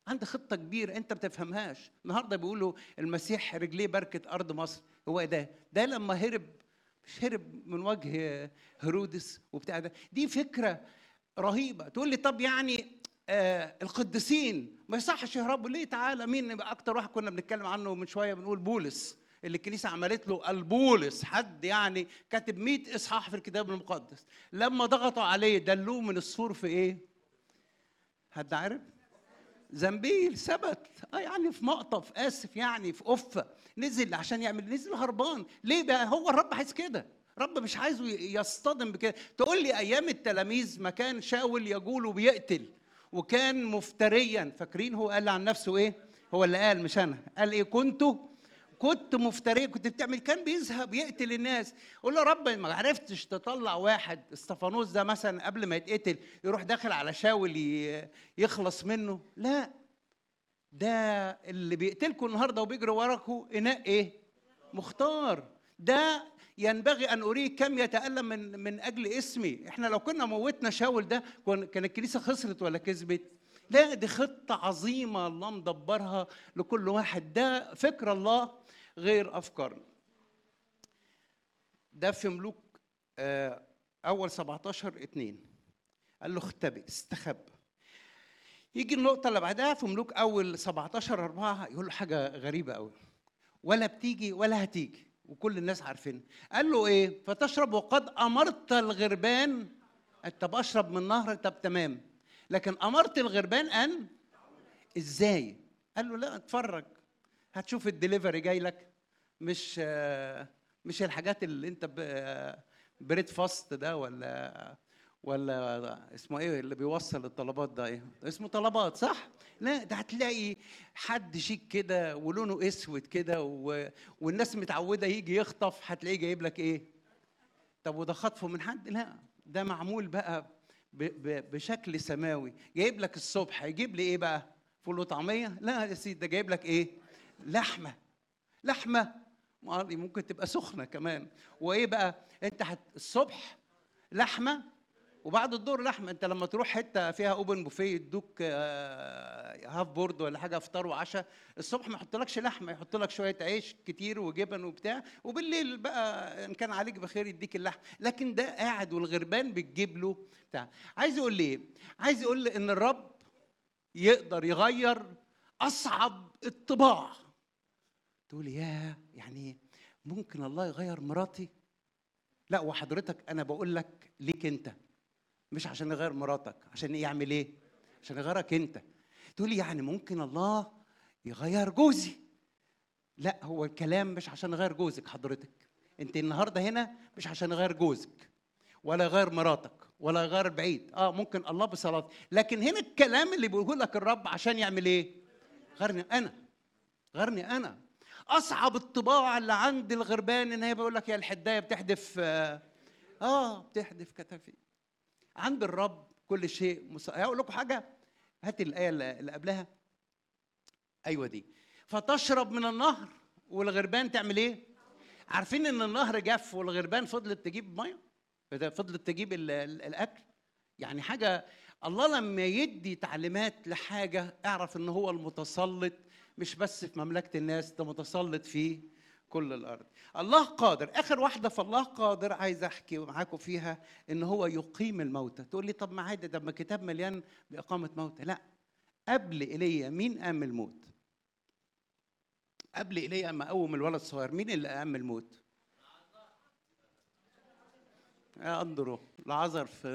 عندي خطه كبيره انت ما بتفهمهاش النهارده بيقولوا المسيح رجليه بركه ارض مصر هو إيه ده ده لما هرب مش هرب من وجه هيرودس وبتاع ده دي فكره رهيبه تقول لي طب يعني آه القديسين ما يصحش يهربوا ليه تعالى مين اكتر واحد كنا بنتكلم عنه من شويه بنقول بولس اللي الكنيسه عملت له البولس حد يعني كاتب 100 اصحاح في الكتاب المقدس لما ضغطوا عليه دلوه من السور في ايه حد عارف زنبيل ثبت اه يعني في مقطف اسف يعني في قفه نزل عشان يعمل نزل هربان ليه بقى هو الرب عايز كده رب مش عايزه يصطدم بكده تقول لي ايام التلاميذ ما كان شاول يقول وبيقتل وكان مفتريا فاكرين هو قال عن نفسه ايه هو اللي قال مش انا قال ايه كنت كنت مفتري كنت بتعمل كان بيذهب يقتل الناس قول له رب ما عرفتش تطلع واحد استفانوس ده مثلا قبل ما يتقتل يروح داخل على شاول يخلص منه لا ده اللي بيقتلكم النهارده وبيجري وراكم اناء ايه مختار ده ينبغي ان اريك كم يتالم من من اجل اسمي احنا لو كنا موتنا شاول ده كان الكنيسه خسرت ولا كسبت لا دي خطة عظيمة الله مدبرها لكل واحد ده فكر الله غير أفكارنا ده في ملوك أول 17 اتنين قال له اختبئ استخب يجي النقطة اللي بعدها في ملوك أول 17 أربعة يقول له حاجة غريبة أوي ولا بتيجي ولا هتيجي وكل الناس عارفين قال له إيه فتشرب وقد أمرت الغربان طب أشرب من نهر طب تمام لكن امرت الغربان ان ازاي قال له لا اتفرج هتشوف الدليفري جاي لك مش مش الحاجات اللي انت بريد فاست ده ولا ولا اسمه ايه اللي بيوصل الطلبات ده ايه اسمه طلبات صح لا ده هتلاقي حد شيك كده ولونه اسود كده و... والناس متعوده يجي يخطف هتلاقيه جايب لك ايه طب وده خطفه من حد لا ده معمول بقى بشكل سماوي جايب لك الصبح يجيب لي ايه بقى فول وطعميه لا يا سيدي ده جايب لك ايه لحمه لحمه ممكن تبقى سخنه كمان وايه بقى انت حت الصبح لحمه وبعد الظهر لحمه انت لما تروح حته فيها اوبن بوفيه يدوك هاف بورد ولا حاجه فطار وعشاء الصبح ما يحطلكش لحمه يحط لك شويه عيش كتير وجبن وبتاع وبالليل بقى ان كان عليك بخير يديك اللحم لكن ده قاعد والغربان بتجيب له بتاع عايز يقول لي ايه عايز يقول لي ان الرب يقدر يغير اصعب الطباع تقول يا يعني ممكن الله يغير مراتي لا وحضرتك انا بقول لك ليك انت مش عشان يغير مراتك عشان يعمل ايه عشان يغيرك انت تقول لي يعني ممكن الله يغير جوزي لا هو الكلام مش عشان يغير جوزك حضرتك انت النهارده هنا مش عشان يغير جوزك ولا يغير مراتك ولا يغير بعيد اه ممكن الله بصلاه لكن هنا الكلام اللي بيقوله لك الرب عشان يعمل ايه غيرني انا غيرني انا اصعب الطباع اللي عند الغربان ان هي بيقول لك يا الحدايه بتحدف اه, آه بتحدف كتفي عند الرب كل شيء مس... هقول لكم حاجه هات الايه اللي قبلها ايوه دي فتشرب من النهر والغربان تعمل ايه عارفين ان النهر جف والغربان فضلت تجيب ميه فضلت تجيب ال ال الاكل يعني حاجه الله لما يدي تعليمات لحاجه اعرف ان هو المتسلط مش بس في مملكه الناس ده متسلط في كل الارض الله قادر اخر واحده فالله قادر عايز احكي معاكم فيها ان هو يقيم الموتى تقول لي طب ما عادي ده ما كتاب مليان باقامه موتى لا قبل ايليا مين قام الموت قبل ايليا اما قوم الولد الصغير مين اللي قام الموت يا اندرو العذر في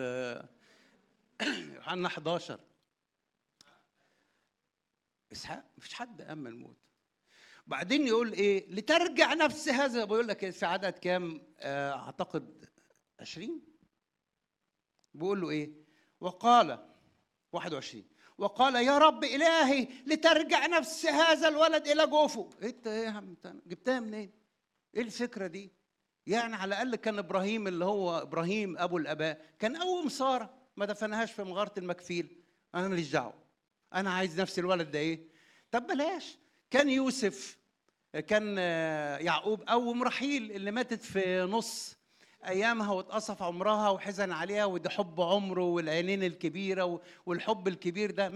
يوحنا 11 اسحاق مفيش حد قام الموت بعدين يقول ايه لترجع نفس هذا بيقول لك في عدد كام آه اعتقد 20 بيقول له ايه وقال 21 وقال يا رب الهي لترجع نفس هذا الولد الى جوفه انت ايه يا عم جبتها منين ايه الفكره دي يعني على الاقل كان ابراهيم اللي هو ابراهيم ابو الاباء كان قوم ساره ما دفنهاش في مغاره المكفيل انا ماليش دعوه انا عايز نفس الولد ده ايه طب بلاش كان يوسف كان يعقوب قوم رحيل اللي ماتت في نص ايامها واتقصف عمرها وحزن عليها ودي حب عمره والعينين الكبيره والحب الكبير ده